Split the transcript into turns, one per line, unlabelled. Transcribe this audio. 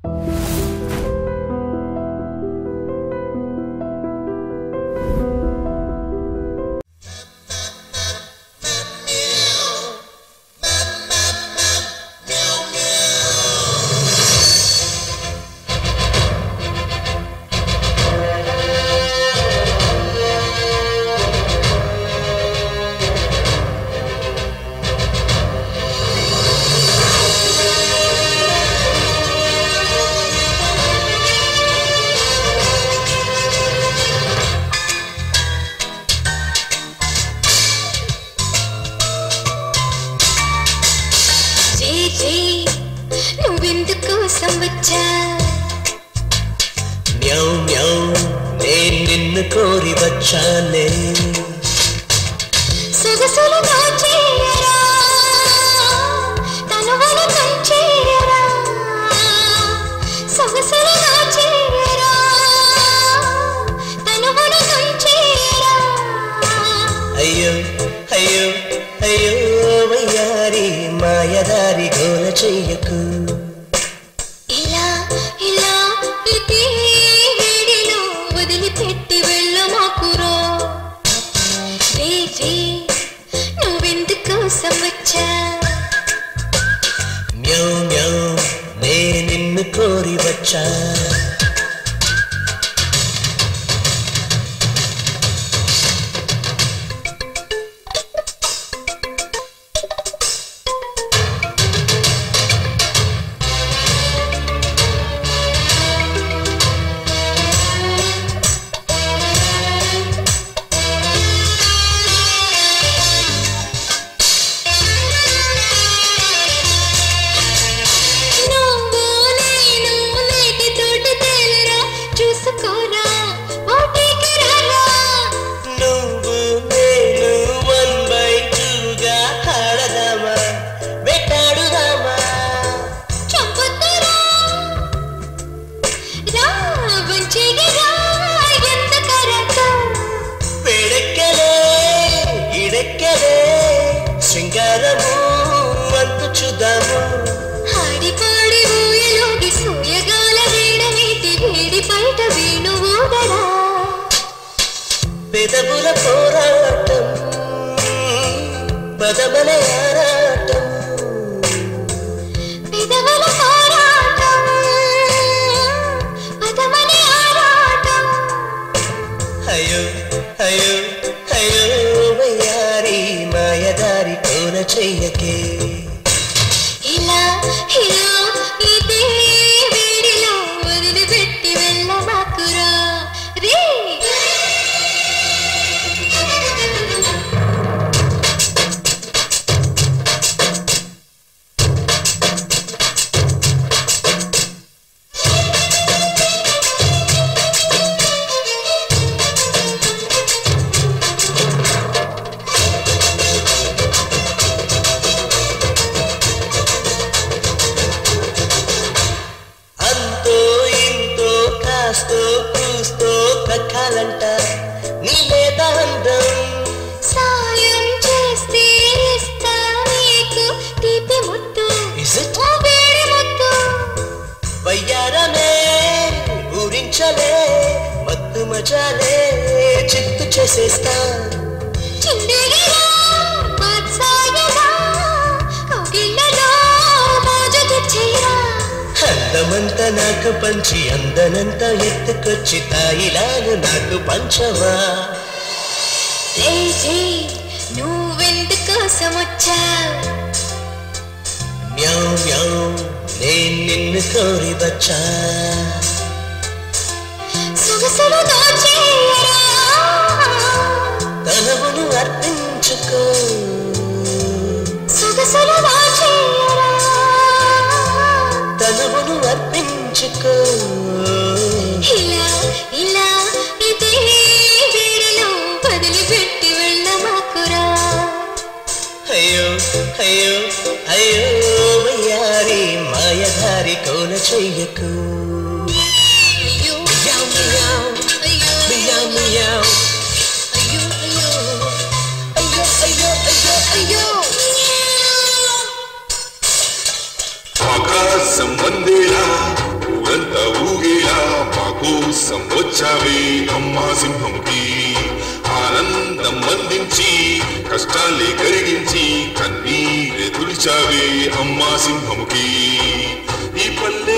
G G నువ్వెందుకోసం వచ్చా
మ్యావ్ మ్యావ్ నేను నిన్ను కోరి వచ్చానే
సొగసులు దాచేయరా తనువులు తంచేయరా సొగసులు దాచేయరా తనువులు తంచేయరా
అయ్యో అయ్యో అయ్యో వయ్యారి మాయదారి గోల చెయ్యకు
ఇలా ఇలా ఇదే వేడిలో వదిలిపెట్టి వెళ్ళమాకురో రే రే నువ్వెందుకోసం వచ్చా
మ్యావ్ మ్యావ్ నేను నిన్ను కోరి వచ్చా
నువ్వు నేను నేటి తోట తేలరా చూసుకోరా ఓటికి రారా
నువ్వు నేను వన్ బై టూగా ఆడదామా వెట్టాడుదామా
చంపుతారా రా వంచిగా రా ఎంత కరతో
వేడెక్కలే ఇడెక్కలే శృంగారము అంతు చూద్దాము
హాడి పాడి ఊయలోకి సూయగాల వేడమేటి వేడి బయట వేణు ఊదరా
పెదవుల పోరాటం పదమల ఆరాటం
పెదవుల పోరాటం పదమని ఆరాటం
అయ్యో అయ్యో అయ్యో వయ్యారి మాయదారి కోన చెయ్యకే
ఇలా ఇలా ఇదే వేడిలో వదిలిపెట్టి వెళ్ళమాకురా రే
అంతో ఇంతో కాస్తో కూస్తో కక్కాలంట నీ లేదా అందం
సాయం చేస్తే ఇస్తా నీకు తీపి ముద్దు
Is it?
ఓ వేడి ముద్దు
వయ్యారమే ఊరించలే మత్తు మజాలే చిత్తు చేసేస్తా
చిందగిరా వాత్సాయరా కౌగిళ్ళలో మోజు తెచ్చేరా
అందమంతా నాకు పంచి అందనంతా ఎత్తుకొచ్చి తాయిలాను నాకు పంచవా
లేచి నువ్వెందుకోసం వచ్చా
మ్యావ్ మ్యావ్ నేను నిన్ను కోరి వచ్చా
సొగసులు దోచేయరా
తనవును అర్పించుకో
సొగసులు దోచేయరా
తనవును అర్పించుకో
ఇలా ఇలా ఇదే వేడిలో వదిలిపెట్టి వెళ్ళమాకురా
అయ్యో అయ్యో అయ్యో వయ్యారి మాయధారి కోన చెయ్యకు
అయ్యో
మియావ్ మియావ్
అయ్యో
మియావ్ మియావ్
అయ్యో అయ్యో
అయ్యో అయ్యో అయ్యో
అయ్యో
ఆకాశం వందేలా అమ్మా సింహముకి ఆనందం అందించి కష్టాలే కరిగించి కన్నీరే తుడిచావే అమ్మా సింహముకి ఈ పల్లె